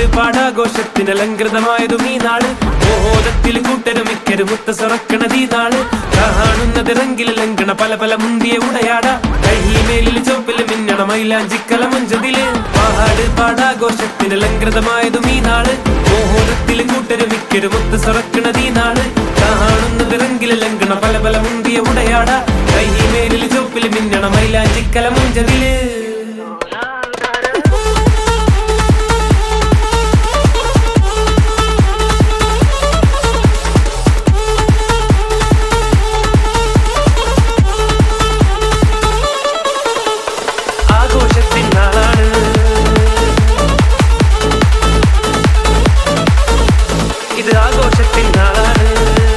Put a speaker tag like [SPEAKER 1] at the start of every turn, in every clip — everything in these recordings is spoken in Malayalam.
[SPEAKER 1] പാടാഘോഷത്തിന് അലങ്കൃതമായതും ഈ നാള് മോഹോദത്തിൽ കൂട്ടരും മിക്കരും മുത്ത സറക്കണത് ഈ നാള് കാണുന്നത് റെങ്കിൽ ലംഘണ പല പല മുന്തിയ ഉടയാട കൈമേലിൽ ചോപ്പിൽ മിന്നണ മൈലാഞ്ചിക്കല മുഞ്ചതില് പാട് പാടാഘോഷത്തിന് അലങ്കൃതമായതും ഈ നാള് മോഹോദത്തിൽ കൂട്ടരും മിക്കരും മുത്ത സറക്കണത് ഈ നാള് കാണുന്നത് റെങ്കിൽ ലംഘണ പല പല മുന്തിയ ഉടയാട കൈമേലിൽ ചോപ്പിൽ മിന്നണ മൈലാഞ്ചിക്കല മുഞ്ചതില് ആഘോഷത്തിൻ നാളാണ് ഇത് ആഘോഷത്തിൻ നാളാണ്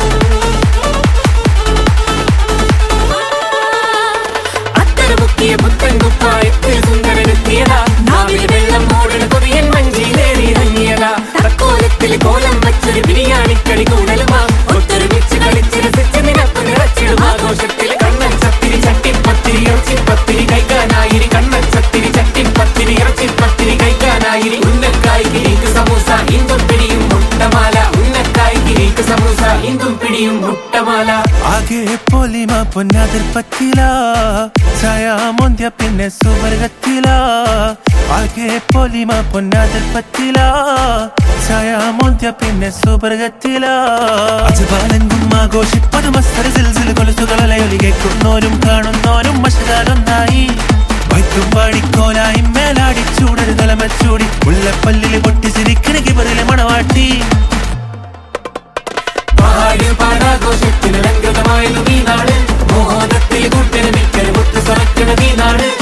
[SPEAKER 1] അത്തരമുക്കിയ പുത്തൻ കുപ്പായത്തിൽ സുന്ദരനെത്തിയതാ നാവിൽ വെള്ളം മൂടണ കൊതിയൻ മഞ്ചിയിലേറി ഇറങ്ങിയതാ തക്കോലത്തിൽ കോലം വച്ചൊരു ബിരിയാണിക്കളി കൂടലുമാ ഒത്തൊരുമിച്ച് കളിച്ച് രസിച്ച് നിനപ്പ് നിറച്ചിടും ആഘോഷത്തിൽ കണ്ണൻ ചത്തിരി ചട്ടിപ്പത്തിരി ഇറച്ചിപ്പത്തിരി കഴിക്കാനായിരി കണ്ണൻ ചത്തിരി ചട്ടിപ്പത്തിരി ഇറച്ചിപ്പത്തിരി കഴിക്കാനായിരി ഉന്നക്കായ് കിരീക്ക് സമൂസ ഇന്തും പിടിയും മുട്ടമാല ഉന്നക്കായ് കിരീക്ക് സമൂസ ഇന്തും പിടിയും മുട്ടമാല
[SPEAKER 2] ആകെ പൊലിമ പൊന്നാതിർ പറ്റില ചായ മൊന്ത്യ പിന്നെ സുവർഗത്തില ആകെ പൊലിമ പൊന്നാതിർ പറ്റില ചായ മൊന്ത്യ പിന്നെ സുവർഗത്തില അജുബാലെങ്കും ആഘോഷിപ്പത് മസ്തര സിൽസിൽ കൊലുസുകളലയൊലികേക്കുന്നോരും കാണുന്നോരും മഷകാലൊന്നായി വൈത്തും പാടിക്കോലായി മേലാടി ചൂടൊരു തലമച്ചൂടി മുല്ലപ്പല്ലിൽ പൊട്ടിച്ചിരിക്കണ കിബറിലെ മണവാട്ടി
[SPEAKER 1] പാട് പാടാഘോഷത്തിന് അലങ്കൃതമായതും ഈ നാട് മോഹനത്തിൽ കൂട്ടന് മിക്കൽ മുത്ത് സറക്കണത് ഈ നാട്